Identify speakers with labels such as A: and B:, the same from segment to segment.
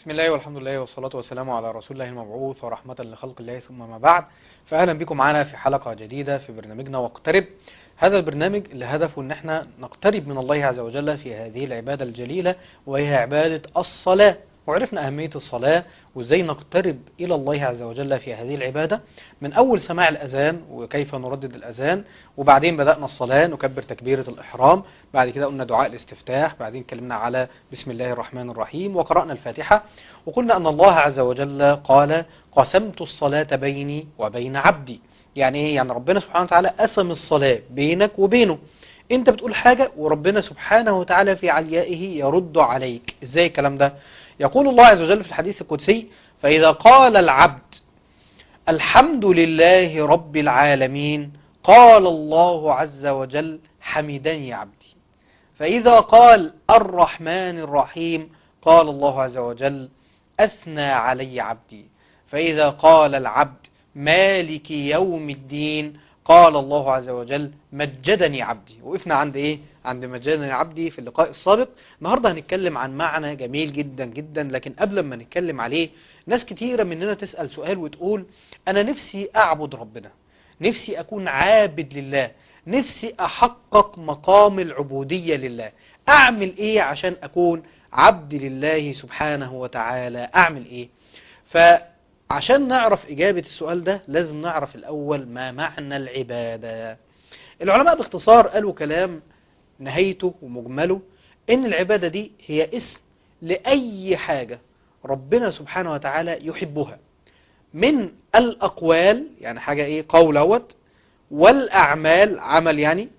A: بسم الله والحمد لله والصلاة والسلام على رسول الله المبعوث ورحمة لخلق الله ثم ما بعد فأهلا بكم معنا في حلقة جديدة في برنامجنا واقترب هذا البرنامج اللي هدفه ان احنا نقترب من الله عز وجل في هذه العبادة الجليلة وهي عبادة الصلاة وعرفنا أهمية الصلاة وإزاي نقترب إلى الله عز وجل في هذه العبادة من أول سماع الأذان وكيف نردد الأذان وبعدين بدأنا الصلاة نكبر تكبيرة الإحرام بعد كده قلنا دعاء الاستفتاح بعدين اتكلمنا على بسم الله الرحمن الرحيم وقرأنا الفاتحة وقلنا أن الله عز وجل قال قسمت الصلاة بيني وبين عبدي يعني ايه يعني ربنا سبحانه وتعالى قسم الصلاة بينك وبينه انت بتقول حاجة وربنا سبحانه وتعالى في عليائه يرد عليك ازاي الكلام ده يقول الله عز وجل في الحديث القدسي فإذا قال العبد الحمد لله رب العالمين قال الله عز وجل حمدني عبدي فإذا قال الرحمن الرحيم قال الله عز وجل أثنى علي عبدي فإذا قال العبد مالك يوم الدين قال الله عز وجل مجدني عبدي وقفنا عند ايه عند مجدني عبدي في اللقاء السابق النهاردة هنتكلم عن معنى جميل جدا جدا لكن قبل ما نتكلم عليه ناس كتيرة مننا تسأل سؤال وتقول انا نفسي اعبد ربنا نفسي اكون عابد لله نفسي احقق مقام العبودية لله اعمل ايه عشان اكون عبد لله سبحانه وتعالى اعمل ايه ف عشان نعرف إجابة السؤال ده لازم نعرف الأول ما معنى العبادة العلماء باختصار قالوا كلام نهايته ومجمله إن العبادة دي هي اسم لأي حاجة ربنا سبحانه وتعالى يحبها من الأقوال يعني حاجة إيه قول أوت والأعمال عمل يعني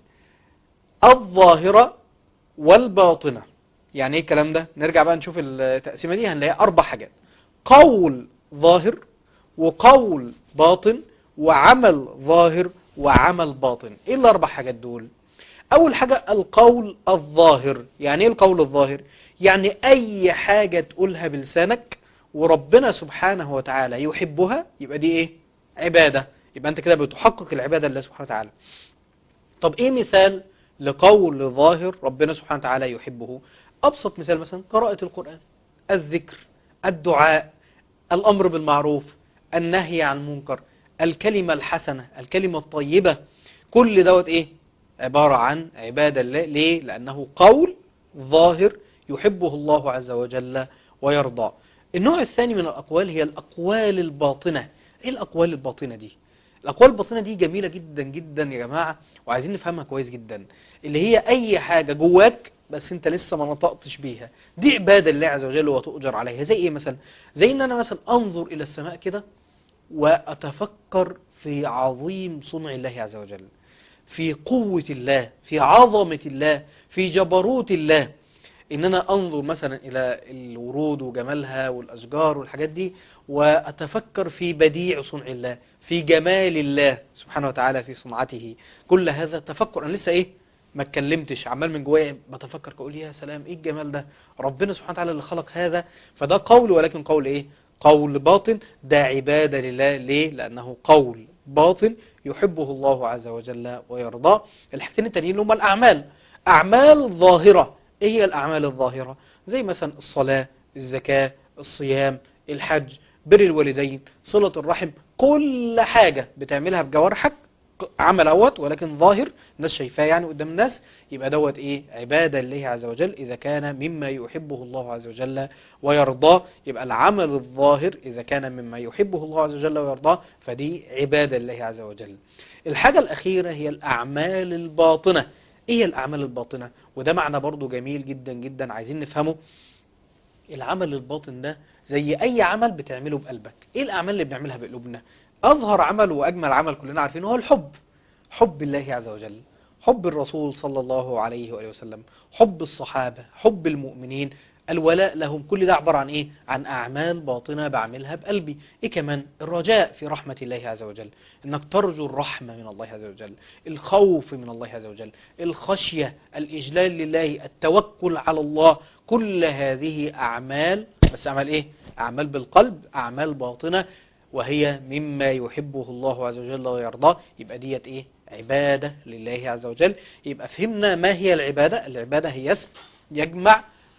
A: الظاهرة والباطنة يعني إيه الكلام ده نرجع بقى نشوف التقسيمة دي هنلاقي أربع حاجات قول ظاهر وقول باطن وعمل ظاهر وعمل باطن ايه الاربع حاجات دول اول حاجة القول الظاهر يعني ايه القول الظاهر يعني اي حاجة تقولها بلسانك وربنا سبحانه وتعالى يحبها يبقى دي ايه عبادة يبقى انت كده بتحقق العبادة لله سبحانه وتعالى طب ايه مثال لقول ظاهر ربنا سبحانه وتعالى يحبه ابسط مثال مثلا قراءة القرآن الذكر الدعاء الأمر بالمعروف النهي عن المنكر الكلمة الحسنة الكلمة الطيبة كل دوت إيه عبارة عن عبادة الله ليه لأنه قول ظاهر يحبه الله عز وجل ويرضى النوع الثاني من الأقوال هي الأقوال الباطنة إيه الأقوال الباطنة دي الأقوال الباطنة دي جميلة جدا جدا يا جماعة وعايزين نفهمها كويس جدا اللي هي أي حاجة جواك بس انت لسه ما نطقتش بيها دي عبادة الله عز وجل وتؤجر عليها زي ايه مثلا زي ان انا مثلا انظر الى السماء كده واتفكر في عظيم صنع الله عز وجل في قوة الله في عظمة الله في جبروت الله ان انا انظر مثلا الى الورود وجمالها والاشجار والحاجات دي واتفكر في بديع صنع الله في جمال الله سبحانه وتعالى في صنعته كل هذا تفكر انا لسه ايه ما اتكلمتش عمال من جوايا بتفكر اقول يا سلام ايه الجمال ده ربنا سبحانه وتعالى اللي خلق هذا فده قول ولكن قول ايه قول باطن ده عبادة لله ليه لانه قول باطن يحبه الله عز وجل ويرضاه الحاجتين التانيين اللي هم الاعمال اعمال ظاهرة ايه هي الاعمال الظاهرة زي مثلا الصلاة الزكاة الصيام الحج بر الوالدين صلة الرحم كل حاجة بتعملها بجوارحك عمل اهوت ولكن ظاهر الناس شايفاه يعني قدام الناس يبقى دوت ايه عبادة لله عز وجل اذا كان مما يحبه الله عز وجل ويرضاه يبقى العمل الظاهر اذا كان مما يحبه الله عز وجل ويرضاه فدي عبادة لله عز وجل الحاجة الاخيرة هي الاعمال الباطنة ايه الاعمال الباطنة وده معنى برضو جميل جدا جدا عايزين نفهمه العمل الباطن ده زي اي عمل بتعمله بقلبك ايه الاعمال اللي بنعملها بقلوبنا أظهر عمل وأجمل عمل كلنا عارفينه هو الحب حب الله عز وجل حب الرسول صلى الله عليه وآله وسلم حب الصحابة حب المؤمنين الولاء لهم كل ده عبارة عن إيه؟ عن أعمال باطنة بعملها بقلبي إيه كمان؟ الرجاء في رحمة الله عز وجل إنك ترجو الرحمة من الله عز وجل الخوف من الله عز وجل الخشية الإجلال لله التوكل على الله كل هذه أعمال بس أعمال إيه؟ أعمال بالقلب أعمال باطنة وهي مما يحبه الله عز وجل ويرضاه يبقى ديت ايه عبادة لله عز وجل يبقى فهمنا ما هي العبادة العبادة هي اسم يجمع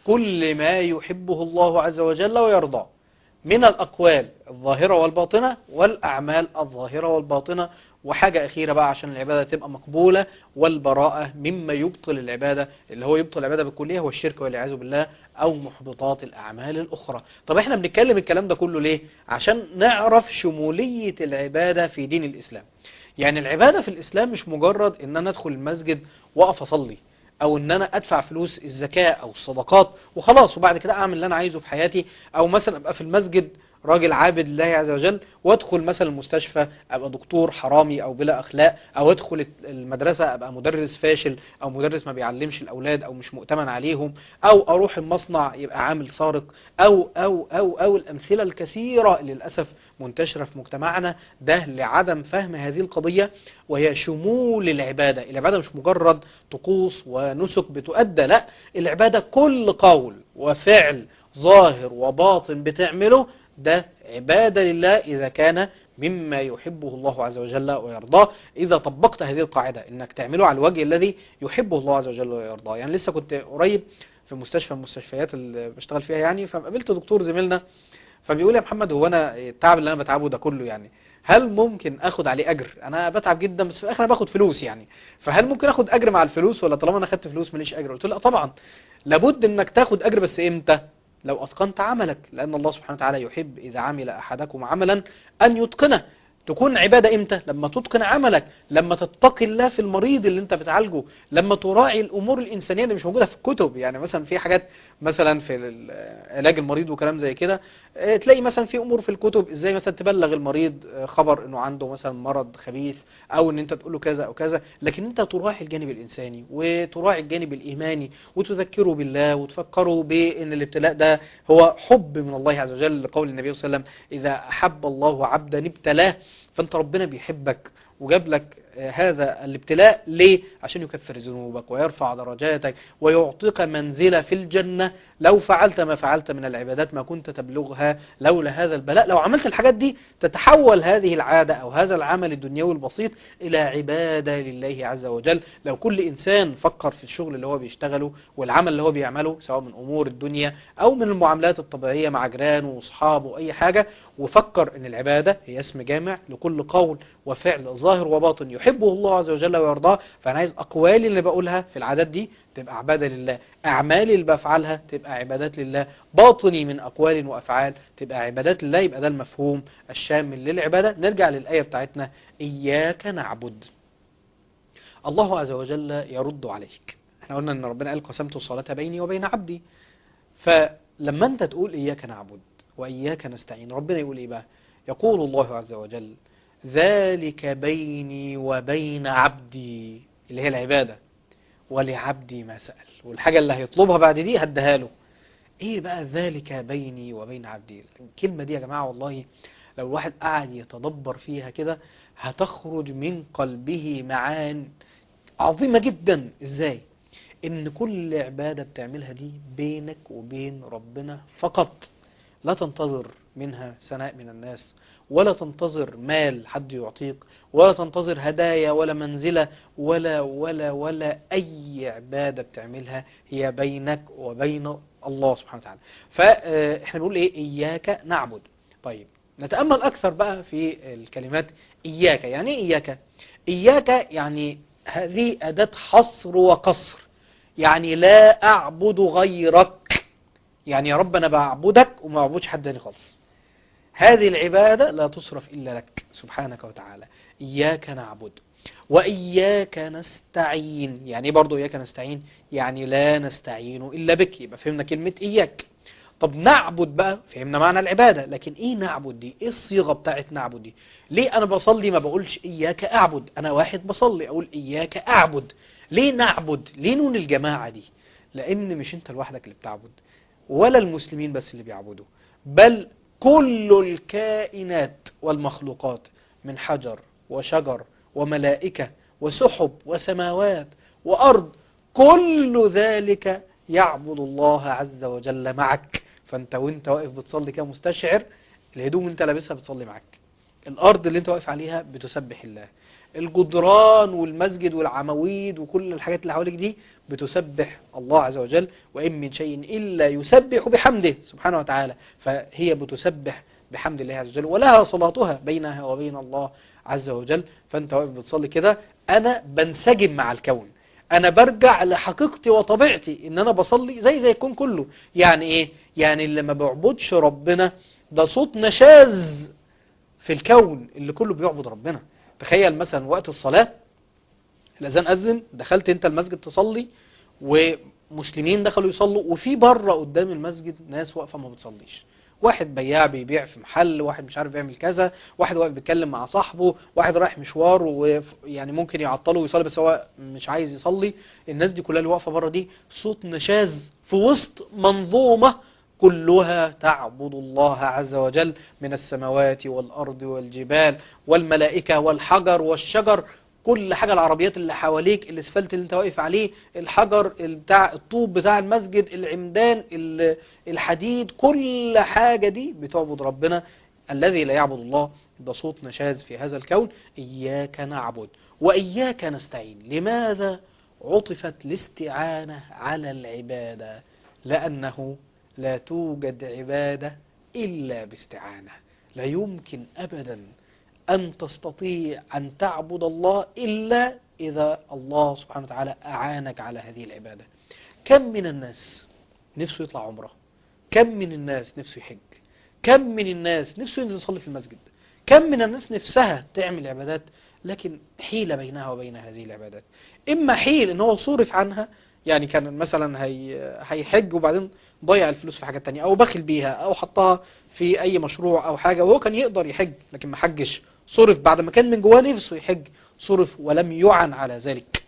A: كل ما يحبه الله عز وجل ويرضاه من الأقوال الظاهرة والباطنة والأعمال الظاهرة والباطنة وحاجة أخيرة بقى عشان العبادة تبقى مقبولة والبراءة مما يبطل العبادة اللي هو يبطل العبادة بالكلية هو الشرك والعياذ بالله أو محبطات الأعمال الأخرى طب احنا بنتكلم الكلام ده كله ليه؟ عشان نعرف شمولية العبادة في دين الإسلام يعني العبادة في الإسلام مش مجرد إن أنا أدخل المسجد وأقف أصلي او ان انا ادفع فلوس الزكاة او الصدقات وخلاص وبعد كده اعمل اللي انا عايزه في حياتي او مثلا ابقى في المسجد راجل عابد لله عز وجل وادخل مثلا المستشفى ابقى دكتور حرامي او بلا اخلاق او ادخل المدرسة ابقى مدرس فاشل او مدرس ما بيعلمش الاولاد او مش مؤتمن عليهم او اروح المصنع يبقى عامل سارق او او او او الامثلة الكثيرة اللي للاسف منتشرة في مجتمعنا ده لعدم فهم هذه القضية وهي شمول العبادة العبادة مش مجرد طقوس ونسك بتؤدى لا العبادة كل قول وفعل ظاهر وباطن بتعمله ده عبادة لله إذا كان مما يحبه الله عز وجل ويرضاه إذا طبقت هذه القاعدة إنك تعمله على الوجه الذي يحبه الله عز وجل ويرضاه يعني لسه كنت قريب في مستشفى من المستشفيات اللي بشتغل فيها يعني فقابلت دكتور زميلنا فبيقول يا محمد هو أنا التعب اللي أنا بتعبه ده كله يعني هل ممكن اخد عليه اجر انا بتعب جدا بس في الاخر انا باخد فلوس يعني فهل ممكن اخد اجر مع الفلوس ولا طالما انا خدت فلوس ماليش اجر قلت له لا طبعا لابد انك تاخد اجر بس امتى لو أتقنت عملك لأن الله سبحانه وتعالى يحب إذا عمل أحدكم عملا أن يتقنه تكون عبادة امتى لما تتقن عملك لما تتقي الله في المريض اللي انت بتعالجه لما تراعي الامور الانسانية اللي مش موجودة في الكتب يعني مثلا في حاجات مثلا في علاج المريض وكلام زي كده تلاقي مثلا في امور في الكتب ازاي مثلا تبلغ المريض خبر انه عنده مثلا مرض خبيث او ان انت تقول له كذا او كذا لكن انت تراعي الجانب الانساني وتراعي الجانب الايماني وتذكره بالله وتفكره بان الابتلاء ده هو حب من الله عز وجل لقول النبي صلى الله عليه وسلم اذا احب الله عبدا ابتلاه فانت ربنا بيحبك وجاب لك هذا الابتلاء ليه؟ عشان يكفر ذنوبك ويرفع درجاتك ويعطيك منزلة في الجنة لو فعلت ما فعلت من العبادات ما كنت تبلغها لولا هذا البلاء لو عملت الحاجات دي تتحول هذه العادة أو هذا العمل الدنيوي البسيط إلى عبادة لله عز وجل لو كل إنسان فكر في الشغل اللي هو بيشتغله والعمل اللي هو بيعمله سواء من أمور الدنيا أو من المعاملات الطبيعية مع جيرانه وأصحابه وأي حاجة وفكر أن العبادة هي اسم جامع لكل قول وفعل ظاهر وباطن يحبه الله عز وجل ويرضاه فأنا عايز أقوالي اللي بقولها في العادات دي تبقى عبادة لله أعمالي اللي بفعلها تبقى عبادات لله باطني من أقوال وأفعال تبقى عبادات لله يبقى ده المفهوم الشامل للعبادة نرجع للآية بتاعتنا إياك نعبد الله عز وجل يرد عليك احنا قلنا ان ربنا قال قسمت الصلاة بيني وبين عبدي فلما انت تقول إياك نعبد وإياك نستعين ربنا يقول إيه بقى يقول الله عز وجل ذلك بيني وبين عبدي اللي هي العبادة ولعبدي ما سأل والحاجة اللي هيطلبها بعد دي هديها له ايه بقى ذلك بيني وبين عبدي الكلمة دي يا جماعة والله لو الواحد قاعد يتدبر فيها كده هتخرج من قلبه معان عظيمة جدا ازاي ان كل عبادة بتعملها دي بينك وبين ربنا فقط لا تنتظر منها ثناء من الناس ولا تنتظر مال حد يعطيك ولا تنتظر هدايا ولا منزلة ولا ولا ولا أي عبادة بتعملها هي بينك وبين الله سبحانه وتعالى فإحنا بنقول إيه إياك نعبد طيب نتأمل أكثر بقى في الكلمات إياك يعني إيه إياك إياك يعني هذه أداة حصر وقصر يعني لا أعبد غيرك يعني يا رب أنا بعبدك وما بعبدش حد تاني خالص هذه العبادة لا تصرف إلا لك سبحانك وتعالى إياك نعبد وإياك نستعين يعني برضو إياك نستعين يعني لا نستعين إلا بك يبقى فهمنا كلمة إياك طب نعبد بقى فهمنا معنى العبادة لكن إيه نعبد دي إيه الصيغة بتاعت نعبد دي ليه أنا بصلي ما بقولش إياك أعبد أنا واحد بصلي أقول إياك أعبد ليه نعبد ليه نون الجماعة دي لأن مش أنت لوحدك اللي بتعبد ولا المسلمين بس اللي بيعبدوا بل كل الكائنات والمخلوقات من حجر وشجر وملائكة وسحب وسماوات وأرض كل ذلك يعبد الله عز وجل معك فانت وانت واقف بتصلي كده مستشعر الهدوم انت لابسها بتصلي معك الأرض اللي انت واقف عليها بتسبح الله الجدران والمسجد والعواميد وكل الحاجات اللي حواليك دي بتسبح الله عز وجل وإن من شيء إلا يسبح بحمده سبحانه وتعالى فهي بتسبح بحمد الله عز وجل ولها صلاتها بينها وبين الله عز وجل فأنت واقف بتصلي كده أنا بنسجم مع الكون أنا برجع لحقيقتي وطبيعتي إن أنا بصلي زي زي الكون كله يعني إيه؟ يعني اللي ما بيعبدش ربنا ده صوت نشاز في الكون اللي كله بيعبد ربنا تخيل مثلا وقت الصلاة الأذان أذن دخلت أنت المسجد تصلي ومسلمين دخلوا يصلوا وفي بره قدام المسجد ناس واقفة ما بتصليش واحد بياع بيبيع في محل واحد مش عارف يعمل كذا واحد واقف بيتكلم مع صاحبه واحد رايح مشوار ويعني ممكن يعطله ويصلي بس هو مش عايز يصلي الناس دي كلها اللي واقفه بره دي صوت نشاز في وسط منظومه كلها تعبد الله عز وجل من السماوات والأرض والجبال والملائكة والحجر والشجر كل حاجة العربيات اللي حواليك الاسفلت اللي انت واقف عليه الحجر بتاع الطوب بتاع المسجد العمدان الحديد كل حاجة دي بتعبد ربنا الذي لا يعبد الله ده صوت نشاز في هذا الكون إياك نعبد وإياك نستعين لماذا عطفت الاستعانة على العبادة لأنه لا توجد عبادة إلا باستعانة لا يمكن أبدا أن تستطيع أن تعبد الله إلا إذا الله سبحانه وتعالى أعانك على هذه العبادة كم من الناس نفسه يطلع عمره كم من الناس نفسه يحج كم من الناس نفسه ينزل يصلي في المسجد كم من الناس نفسها تعمل عبادات لكن حيلة بينها وبين هذه العبادات إما حيل إن هو صورف عنها يعني كان مثلا هي هيحج وبعدين ضيع الفلوس في حاجات تانية او بخل بيها او حطها في اي مشروع او حاجة وهو كان يقدر يحج لكن ما حجش صرف بعد ما كان من جواه نفسه يحج صرف ولم يعن على ذلك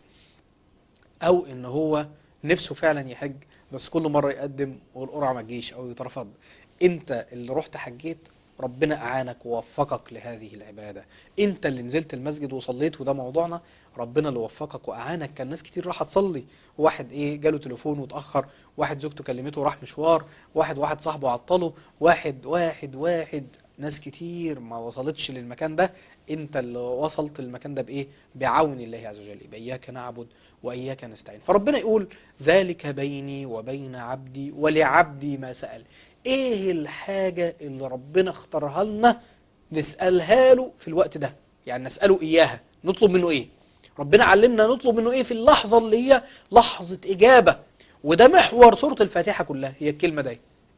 A: او ان هو نفسه فعلا يحج بس كل مرة يقدم والقرعة ما تجيش او يترفض انت اللي رحت حجيت ربنا أعانك ووفقك لهذه العبادة انت اللي نزلت المسجد وصليت وده موضوعنا ربنا اللي وفقك وأعانك كان ناس كتير راح تصلي واحد ايه جاله تليفون وتأخر واحد زوجته كلمته وراح مشوار واحد واحد صاحبه عطله واحد واحد واحد ناس كتير ما وصلتش للمكان ده انت اللي وصلت للمكان ده بايه بعون الله عز وجل بإياك نعبد وإياك نستعين فربنا يقول ذلك بيني وبين عبدي ولعبدي ما سأل ايه الحاجة اللي ربنا اختارها لنا نسألها له في الوقت ده يعني نسأله اياها نطلب منه ايه ربنا علمنا نطلب منه ايه في اللحظة اللي هي لحظة اجابة وده محور سورة الفاتحة كلها هي الكلمة دي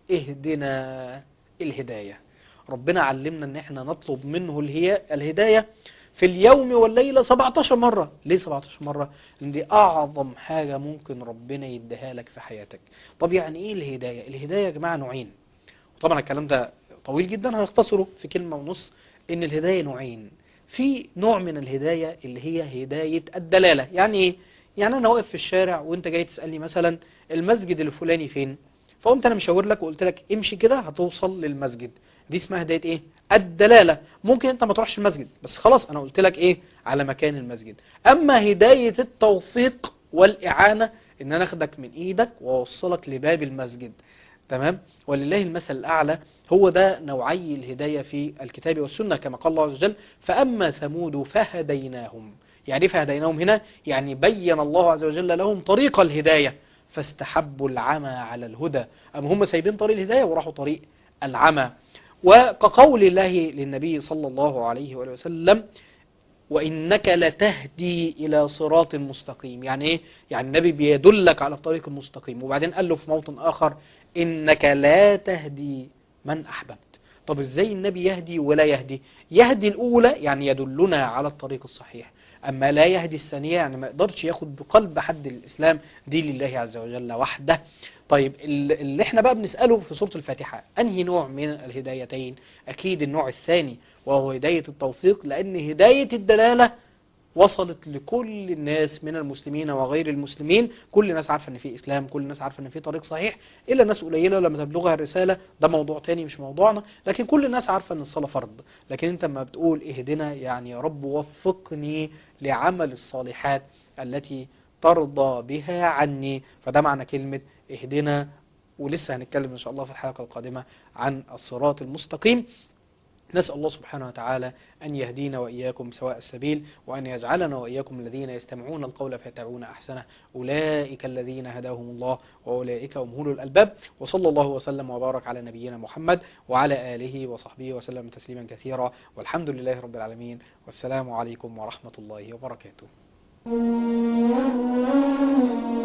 A: اهدنا الهداية ربنا علمنا ان احنا نطلب منه الهي الهداية في اليوم والليلة 17 مرة ليه 17 مرة لان دي اعظم حاجة ممكن ربنا يديها لك في حياتك طب يعني ايه الهداية الهداية يا جماعة نوعين وطبعا الكلام ده طويل جدا هنختصره في كلمة ونص ان الهداية نوعين في نوع من الهداية اللي هي هداية الدلالة يعني ايه يعني انا واقف في الشارع وانت جاي تسألني مثلا المسجد الفلاني فين فقمت انا مشاور لك وقلت لك امشي كده هتوصل للمسجد دي اسمها هداية ايه الدلالة ممكن انت ما تروحش المسجد بس خلاص انا قلت لك ايه على مكان المسجد اما هداية التوفيق والاعانة ان انا اخدك من ايدك واوصلك لباب المسجد تمام ولله المثل الاعلى هو ده نوعي الهداية في الكتاب والسنة كما قال الله عز وجل فأما ثمود فهديناهم يعني فهديناهم هنا يعني بين الله عز وجل لهم طريق الهداية فاستحبوا العمى على الهدى أم هم سايبين طريق الهداية وراحوا طريق العمى وكقول الله للنبي صلى الله عليه وآله وسلم وإنك لتهدي إلى صراط مستقيم يعني إيه؟ يعني النبي بيدلك على الطريق المستقيم وبعدين قال له في موطن آخر إنك لا تهدي من أحببت طب إزاي النبي يهدي ولا يهدي يهدي الأولى يعني يدلنا على الطريق الصحيح أما لا يهدي الثانية يعني ما يقدرش ياخد بقلب حد الإسلام دي لله عز وجل وحده طيب اللي احنا بقى بنسأله في سورة الفاتحة أنهي نوع من الهدايتين أكيد النوع الثاني وهو هداية التوفيق لأن هداية الدلالة وصلت لكل الناس من المسلمين وغير المسلمين كل الناس عارفة ان في اسلام كل الناس عارفة ان في طريق صحيح الا ناس قليلة لما تبلغها الرسالة ده موضوع تاني مش موضوعنا لكن كل الناس عارفة ان الصلاة فرض لكن انت لما بتقول اهدنا يعني يا رب وفقني لعمل الصالحات التي ترضى بها عني فده معنى كلمة اهدنا ولسه هنتكلم ان شاء الله في الحلقة القادمة عن الصراط المستقيم نسأل الله سبحانه وتعالى أن يهدينا وإياكم سواء السبيل وأن يجعلنا وإياكم الذين يستمعون القول فيتبعون أحسنه أولئك الذين هداهم الله وأولئك هم أولو الألباب وصلى الله وسلم وبارك على نبينا محمد وعلى آله وصحبه وسلم تسليما كثيرا والحمد لله رب العالمين والسلام عليكم ورحمة الله وبركاته